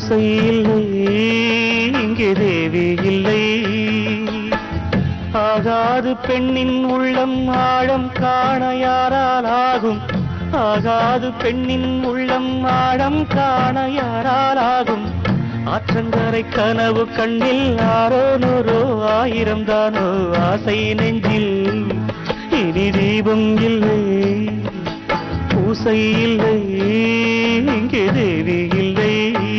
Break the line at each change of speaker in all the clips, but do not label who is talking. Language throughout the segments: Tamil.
பூசை இல்லை இங்கே தேவி இல்லை ஆகாது பெண்ணின் உள்ளம் ஆழம் காண யாரால் ஆகும் ஆகாது பெண்ணின் உள்ளம் ஆழம் காண யாரால் ஆகும் ஆற்றங்கரை கனவு கண்ணில் ஆரோ நூறோ ஆயிரம் தானோ ஆசை நெஞ்சில் இனி தீபம் இல்லை பூசை இல்லை இங்கே தேவி இல்லை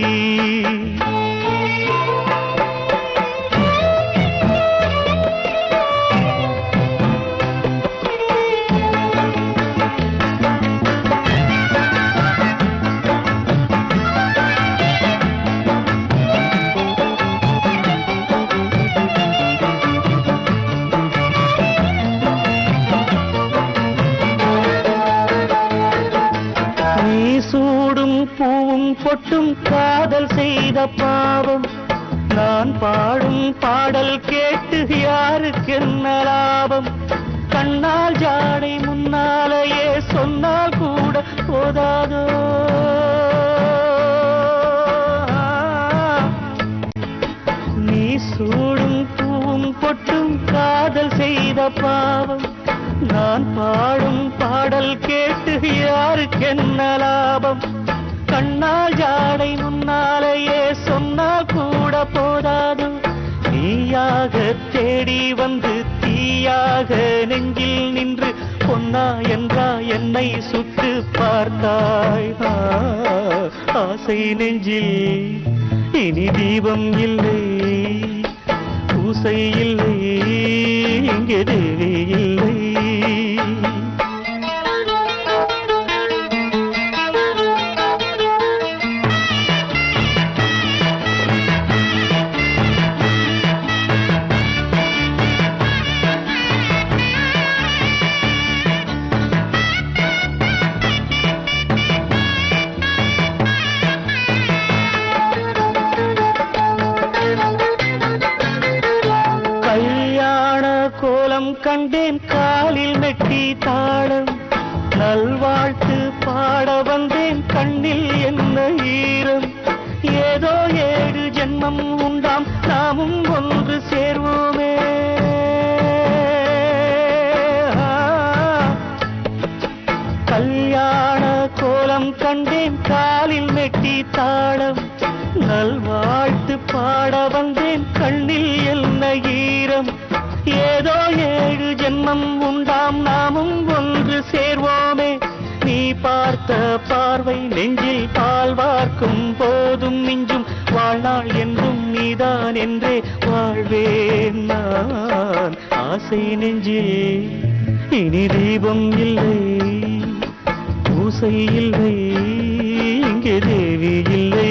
நீ சூடும் பூவும் பொட்டும் காதல் செய்த பாவம் நான் பாடும் பாடல் கேட்டு யாருக்கு என்ன லாபம் கண்ணால் ஜாடை முன்னாலேயே சொன்னால் கூட போதாதோ நீ சூடும் பூவும் பொட்டும் காதல் செய்த பாவம் நான் பாடும் பாடல் கேட்டு யாருக்கென்ன லாபம் கண்ணால் ஜாடை முன்னாலேயே சொன்னால் கூட போதாது நீயாக தேடி வந்து தீயாக நெஞ்சில் நின்று பொன்னா என்றா என்னை சுட்டு பார்த்தாய் ஆ, ஆசை நெஞ்சில் இனி தீபம் இல்லை பூசை இல்லை இங்கே தேவி இல்லை கல்யாண கோலம் கண்டேன் காலில் மெட்டி தாளம் நல்வாழ்த்து பாட வந்தேன் கண்ணில் என்ன ஈரம் ஏதோ ஏழு ஜென்மம் உண்டாம் நாமும் ஒன்று சேர்வோமே ஆ. கல்யாண கோலம் கண்டேன் காலில் மெட்டி தாளம் நல்வாழ்த்து பாட வந்தேன் கண்ணில் என்ன ஈரம் ஏதோ ஏழு ஜென்மம் உண்டாம் நாமும் ஒன்று சேர்வோமே நீ பார்த்த பார்வை நெஞ்சில் பால் வார்க்கும் போதும் மிஞ்சும் வாழ்நாள் என்றும் நீதான் என்றே வாழ்வேன் நான் ஆசை நெஞ்சில் இனி தீபம் இல்லை பூசை இல்லை இங்கே தேவி இல்லை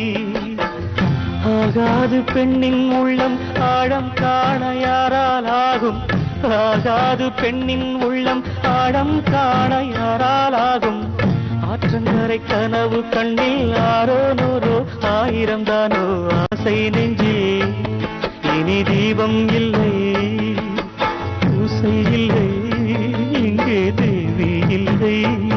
ஆகாது பெண்ணின் உள்ளம் ஆழம் காண யாரால் ஆகும் ஆகாது பெண்ணின் உள்ளம் ஆழம் காண யாரால் ஆகும் ஆற்றங்கரை கனவு கண்ணில் ஆரோ நூறோ ஆயிரம் தானோ ஆசை நெஞ்சில் இனி தீபம் இல்லை பூசை இல்லை இங்கே தேவி இல்லை